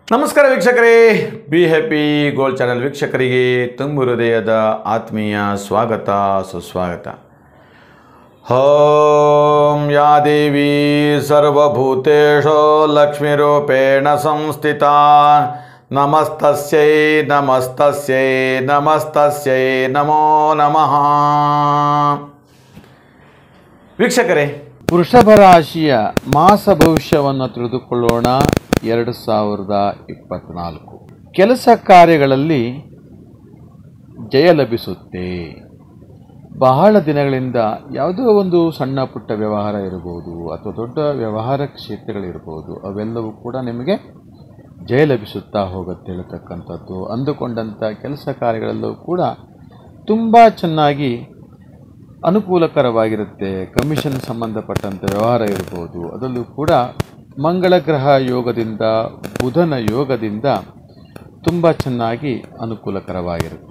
ನಮಸ್ಕಾರ ವೀಕ್ಷಕರೇ be happy gold channel ವೀಕ್ಷಕರಿಗೆ ತುಂಬು ಹೃದಯದ ಆತ್ಮೀಯ ಸ್ವಾಗತ ಸುಸ್ವಾಗತ ಓಂ ಯಾ ದೇವಿ ಸರ್ವಭೂತೇಶೋ ಲಕ್ಷ್ಮೀರೂಪೇಣ ಸಂಸ್ಥಿತ ನಮಸ್ತಸ್ಯೈ ನಮಸ್ತಸ್ಯೈ ನಮಸ್ತಸ್ಯೈ ನಮೋ ನಮಃ ವೀಕ್ಷಕರೇ ವೃಷಭ ರಾಶಿಯ ಮಾಸ ಭವಿಷ್ಯವನ್ನು ತಿಳಿದುಕೊಳ್ಳೋಣ ಎರಡು ಸಾವಿರದ ಇಪ್ಪತ್ನಾಲ್ಕು ಕೆಲಸ ಕಾರ್ಯಗಳಲ್ಲಿ ಜಯ ಲಭಿಸುತ್ತೆ ಬಹಳ ದಿನಗಳಿಂದ ಯಾವುದೋ ಒಂದು ಸಣ್ಣ ಪುಟ್ಟ ವ್ಯವಹಾರ ಇರಬಹುದು ಅಥವಾ ದೊಡ್ಡ ವ್ಯವಹಾರ ಕ್ಷೇತ್ರಗಳಿರ್ಬೋದು ಅವೆಲ್ಲವೂ ಕೂಡ ನಿಮಗೆ ಜಯ ಲಭಿಸುತ್ತಾ ಹೋಗುತ್ತೆ ಹೇಳ್ತಕ್ಕಂಥದ್ದು ಅಂದುಕೊಂಡಂಥ ಕೆಲಸ ಕಾರ್ಯಗಳಲ್ಲೂ ಕೂಡ ತುಂಬ ಚೆನ್ನಾಗಿ ಅನುಕೂಲಕರವಾಗಿರುತ್ತೆ ಕಮಿಷನ್ ಸಂಬಂಧಪಟ್ಟಂಥ ವ್ಯವಹಾರ ಇರ್ಬೋದು ಅದರಲ್ಲೂ ಕೂಡ ಮಂಗಳ ಗ್ರಹ ಯೋಗದಿಂದ ಬುಧನ ಯೋಗದಿಂದ ತುಂಬ ಚೆನ್ನಾಗಿ ಅನುಕೂಲಕರವಾಗಿರುತ್ತೆ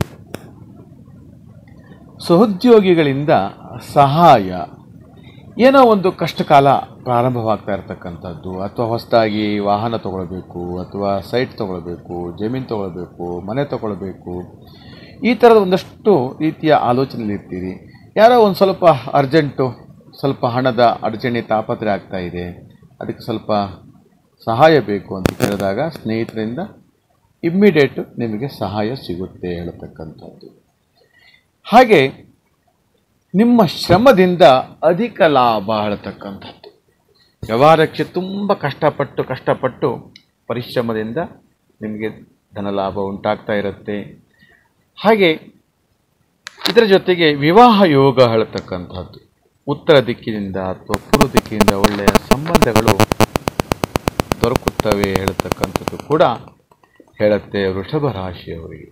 ಸಹೋದ್ಯೋಗಿಗಳಿಂದ ಸಹಾಯ ಏನೋ ಒಂದು ಕಷ್ಟಕಾಲ ಪ್ರಾರಂಭವಾಗ್ತಾ ಇರತಕ್ಕಂಥದ್ದು ಅಥವಾ ಹೊಸದಾಗಿ ವಾಹನ ತಗೊಳ್ಬೇಕು ಅಥವಾ ಸೈಟ್ ತಗೊಳ್ಬೇಕು ಜಮೀನು ತಗೊಳ್ಬೇಕು ಮನೆ ತಗೊಳ್ಬೇಕು ಈ ಥರದ ಒಂದಷ್ಟು ರೀತಿಯ ಆಲೋಚನೆಯಲ್ಲಿ ಇರ್ತೀರಿ ಯಾರೋ ಒಂದು ಸ್ವಲ್ಪ ಅರ್ಜೆಂಟು ಸ್ವಲ್ಪ ಹಣದ ಅಡಚಣೆ ತಾಪತ್ರೆ ಆಗ್ತಾ ಇದೆ ಅದಕ್ಕೆ ಸ್ವಲ್ಪ ಸಹಾಯ ಬೇಕು ಅಂತ ಕೇಳಿದಾಗ ಸ್ನೇಹಿತರಿಂದ ಇಮ್ಮಿಡಿಯೇಟು ನಿಮಗೆ ಸಹಾಯ ಸಿಗುತ್ತೆ ಹೇಳತಕ್ಕಂಥದ್ದು ಹಾಗೆ ನಿಮ್ಮ ಶ್ರಮದಿಂದ ಅಧಿಕ ಲಾಭ ಹೇಳತಕ್ಕಂಥದ್ದು ವ್ಯವಹಾರಕ್ಕೆ ತುಂಬ ಕಷ್ಟಪಟ್ಟು ಕಷ್ಟಪಟ್ಟು ಪರಿಶ್ರಮದಿಂದ ನಿಮಗೆ ಧನಲಾಭ ಉಂಟಾಗ್ತಾ ಇರುತ್ತೆ ಹಾಗೆ ಇದರ ಜೊತೆಗೆ ವಿವಾಹ ಯೋಗ ಹೇಳತಕ್ಕಂಥದ್ದು ಉತ್ತರ ದಿಕ್ಕಿನಿಂದ ಅಥವಾ ಪೂರ್ವ ದಿಕ್ಕಿನಿಂದ ಒಳ್ಳೆಯ ಸಂಬಂಧಗಳು ದೊರಕುತ್ತವೆ ಹೇಳತಕ್ಕಂಥದ್ದು ಕೂಡ ಹೇಳುತ್ತೆ ವೃಷಭ ರಾಶಿಯವರಿಗೆ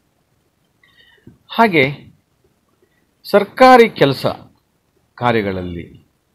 ಹಾಗೆ ಸರ್ಕಾರಿ ಕೆಲಸ ಕಾರ್ಯಗಳಲ್ಲಿ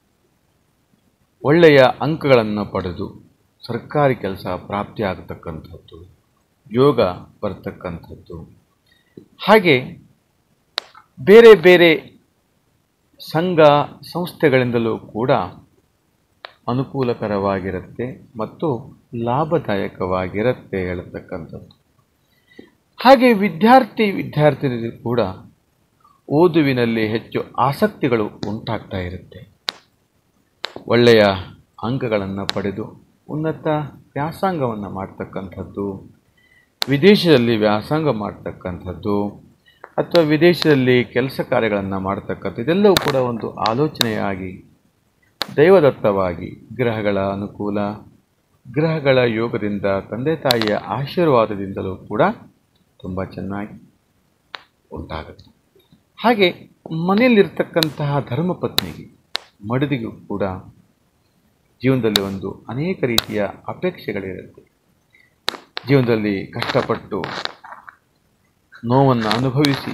ಒಳ್ಳೆಯ ಅಂಕಗಳನ್ನು ಪಡೆದು ಸರ್ಕಾರಿ ಕೆಲಸ ಪ್ರಾಪ್ತಿಯಾಗತಕ್ಕಂಥದ್ದು ಯೋಗ ಬರ್ತಕ್ಕಂಥದ್ದು ಹಾಗೆ ಬೇರೆ ಬೇರೆ ಸಂಘ ಸಂಸ್ಥೆಗಳಿಂದಲೂ ಕೂಡ ಅನುಕೂಲಕರವಾಗಿರುತ್ತೆ ಮತ್ತು ಲಾಭದಾಯಕವಾಗಿರುತ್ತೆ ಹೇಳತಕ್ಕಂಥದ್ದು ಹಾಗೆ ವಿದ್ಯಾರ್ಥಿ ವಿದ್ಯಾರ್ಥಿನಿಗೂ ಕೂಡ ಓದುವಿನಲ್ಲಿ ಹೆಚ್ಚು ಆಸಕ್ತಿಗಳು ಉಂಟಾಗ್ತಾ ಇರುತ್ತೆ ಒಳ್ಳೆಯ ಅಂಕಗಳನ್ನು ಪಡೆದು ಉನ್ನತ ವ್ಯಾಸಂಗವನ್ನು ಮಾಡ್ತಕ್ಕಂಥದ್ದು ವಿದೇಶದಲ್ಲಿ ವ್ಯಾಸಂಗ ಮಾಡ್ತಕ್ಕಂಥದ್ದು ಅಥವಾ ವಿದೇಶದಲ್ಲಿ ಕೆಲಸ ಕಾರ್ಯಗಳನ್ನು ಮಾಡ್ತಕ್ಕಂಥ ಇದೆಲ್ಲವೂ ಕೂಡ ಒಂದು ಆಲೋಚನೆಯಾಗಿ ದೈವದತ್ತವಾಗಿ ಗ್ರಹಗಳ ಅನುಕೂಲ ಗ್ರಹಗಳ ಯೋಗದಿಂದ ತಂದೆ ತಾಯಿಯ ಆಶೀರ್ವಾದದಿಂದಲೂ ಕೂಡ ತುಂಬ ಚೆನ್ನಾಗಿ ಉಂಟಾಗುತ್ತೆ ಹಾಗೆ ಮನೆಯಲ್ಲಿರ್ತಕ್ಕಂತಹ ಧರ್ಮಪತ್ನಿಗೆ ಮಡದಿಗೂ ಕೂಡ ಜೀವನದಲ್ಲಿ ಒಂದು ಅನೇಕ ರೀತಿಯ ಅಪೇಕ್ಷೆಗಳಿರುತ್ತೆ ಜೀವನದಲ್ಲಿ ಕಷ್ಟಪಟ್ಟು ನೋವನ್ನು ಅನುಭವಿಸಿ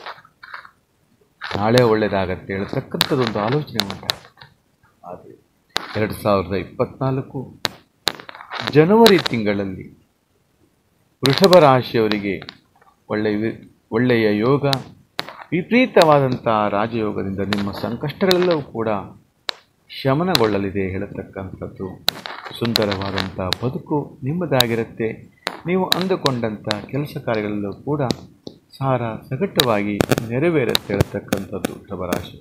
ನಾಳೆ ಒಳ್ಳೆಯದಾಗತ್ತೆ ಹೇಳ್ತಕ್ಕಂಥದ್ದೊಂದು ಆಲೋಚನೆ ಉಂಟಾಗುತ್ತೆ ಆದರೆ ಎರಡು ಸಾವಿರದ ಇಪ್ಪತ್ನಾಲ್ಕು ಜನವರಿ ತಿಂಗಳಲ್ಲಿ ವೃಷಭ ರಾಶಿಯವರಿಗೆ ಒಳ್ಳೆಯ ಒಳ್ಳೆಯ ಯೋಗ ವಿಪರೀತವಾದಂಥ ರಾಜಯೋಗದಿಂದ ನಿಮ್ಮ ಸಂಕಷ್ಟಗಳೆಲ್ಲವೂ ಕೂಡ ಶಮನಗೊಳ್ಳಲಿದೆ ಹೇಳತಕ್ಕಂಥದ್ದು ಸುಂದರವಾದಂಥ ಬದುಕು ನಿಮ್ಮದಾಗಿರುತ್ತೆ ನೀವು ಅಂದುಕೊಂಡಂಥ ಕೆಲಸ ಕಾರ್ಯಗಳಲ್ಲೂ ಕೂಡ ಸಾರ ಸಗಟ್ಟವಾಗಿ ನೆರವೇರುತ್ತೆ ಹೇಳ್ತಕ್ಕಂಥದ್ದು ವೃಷಭ ರಾಶಿ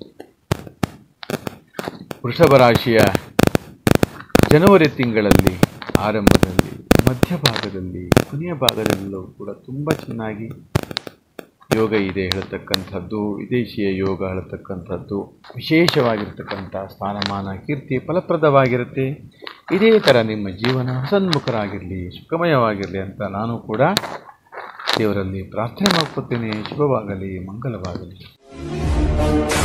ವೃಷಭ ರಾಶಿಯ ಜನವರಿ ತಿಂಗಳಲ್ಲಿ ಆರಂಭದಲ್ಲಿ ಮಧ್ಯಭಾಗದಲ್ಲಿ ಕೊನೆಯ ಭಾಗದಲ್ಲೂ ಕೂಡ ತುಂಬ ಚೆನ್ನಾಗಿ ಯೋಗ ಇದೆ ಹೇಳತಕ್ಕಂಥದ್ದು ವಿದೇಶಿಯ ಯೋಗ ಹೇಳತಕ್ಕಂಥದ್ದು ವಿಶೇಷವಾಗಿರ್ತಕ್ಕಂಥ ಸ್ಥಾನಮಾನ ಕೀರ್ತಿ ಫಲಪ್ರದವಾಗಿರುತ್ತೆ ಇದೇ ಥರ ನಿಮ್ಮ ಜೀವನ ಹಸನ್ಮುಖರಾಗಿರಲಿ ಸುಖಮಯವಾಗಿರಲಿ ಅಂತ ನಾನು ಕೂಡ ದೇವರಲ್ಲಿ ಪ್ರಾರ್ಥನೆ ಮಾಡ್ಕೊತೇನೆ ಶುಭವಾಗಲಿ ಮಂಗಲವಾಗಲಿ